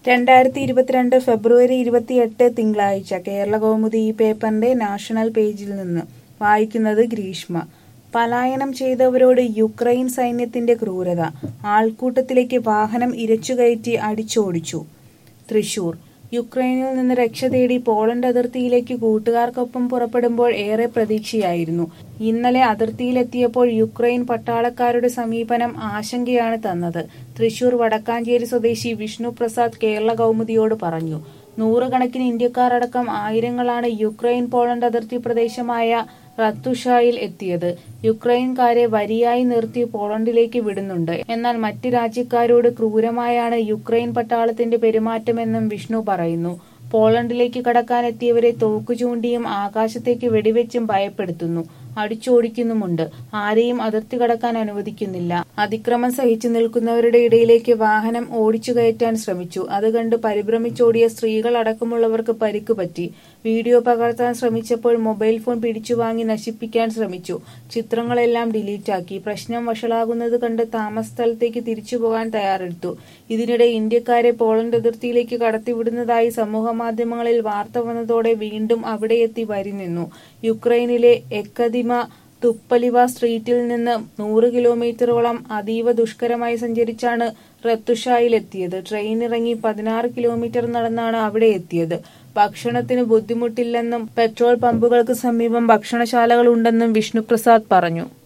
രണ്ടായിരത്തി ഇരുപത്തിരണ്ട് ഫെബ്രുവരി ഇരുപത്തിയെട്ട് തിങ്കളാഴ്ച കേരള കൗമുദി ഈ പേപ്പറിന്റെ നാഷണൽ പേജിൽ നിന്ന് വായിക്കുന്നത് ഗ്രീഷ്മ പലായനം ചെയ്തവരോട് യുക്രൈൻ സൈന്യത്തിന്റെ ക്രൂരത ആൾക്കൂട്ടത്തിലേക്ക് വാഹനം ഇരച്ചുകയറ്റി അടിച്ചോടിച്ചു തൃശൂർ യുക്രൈനിൽ നിന്ന് രക്ഷ തേടി പോളണ്ട് അതിർത്തിയിലേക്ക് കൂട്ടുകാർക്കൊപ്പം പുറപ്പെടുമ്പോൾ ഏറെ പ്രതീക്ഷയായിരുന്നു ഇന്നലെ അതിർത്തിയിലെത്തിയപ്പോൾ യുക്രൈൻ പട്ടാളക്കാരുടെ സമീപനം ആശങ്കയാണ് തന്നത് തൃശൂർ വടക്കാഞ്ചേരി സ്വദേശി വിഷ്ണു പ്രസാദ് കേരള കൗമുദിയോട് പറഞ്ഞു നൂറുകണക്കിന് ഇന്ത്യക്കാർ അടക്കം ആയിരങ്ങളാണ് യുക്രൈൻ പോളണ്ട് അതിർത്തി പ്രദേശമായ റത്തുഷായിൽ എത്തിയത് യുക്രൈൻകാരെ വരിയായി നിർത്തി പോളണ്ടിലേക്ക് വിടുന്നുണ്ട് എന്നാൽ മറ്റ് രാജ്യക്കാരോട് ക്രൂരമായാണ് യുക്രൈൻ പട്ടാളത്തിന്റെ പെരുമാറ്റമെന്നും വിഷ്ണു പറയുന്നു പോളണ്ടിലേക്ക് കടക്കാനെത്തിയവരെ തോക്കു ചൂണ്ടിയും ആകാശത്തേക്ക് വെടിവെച്ചും ഭയപ്പെടുത്തുന്നു അടിച്ചോടിക്കുന്നുമുണ്ട് ആരെയും അതിർത്തി കടക്കാൻ അനുവദിക്കുന്നില്ല അതിക്രമം സഹിച്ചു നിൽക്കുന്നവരുടെ ഇടയിലേക്ക് വാഹനം ഓടിച്ചു കയറ്റാൻ ശ്രമിച്ചു അത് കണ്ട് പരിഭ്രമിച്ചോടിയ സ്ത്രീകൾ അടക്കമുള്ളവർക്ക് പരിക്ക് പറ്റി വീഡിയോ പകർത്താൻ ശ്രമിച്ചപ്പോൾ മൊബൈൽ ഫോൺ പിടിച്ചു വാങ്ങി നശിപ്പിക്കാൻ ശ്രമിച്ചു ചിത്രങ്ങളെല്ലാം ഡിലീറ്റാക്കി പ്രശ്നം വഷളാകുന്നത് കണ്ട് താമസ സ്ഥലത്തേക്ക് തിരിച്ചു പോകാൻ തയ്യാറെടുത്തു ഇതിനിടെ ഇന്ത്യക്കാരെ പോളണ്ട് അതിർത്തിയിലേക്ക് കടത്തിവിടുന്നതായി സമൂഹ മാധ്യമങ്ങളിൽ വാർത്ത വന്നതോടെ വീണ്ടും അവിടെ എത്തി വരി നിന്നു യുക്രൈനിലെ എക്കദിമ തുപ്പലിവ സ്ട്രീറ്റിൽ നിന്ന് നൂറ് കിലോമീറ്ററോളം അതീവ ദുഷ്കരമായി സഞ്ചരിച്ചാണ് റത്തുഷായിലെത്തിയത് ട്രെയിൻ ഇറങ്ങി പതിനാറ് കിലോമീറ്റർ നടന്നാണ് അവിടെ എത്തിയത് ഭക്ഷണത്തിന് ബുദ്ധിമുട്ടില്ലെന്നും പെട്രോൾ പമ്പുകൾക്ക് സമീപം ഭക്ഷണശാലകൾ ഉണ്ടെന്നും വിഷ്ണുപ്രസാദ് പറഞ്ഞു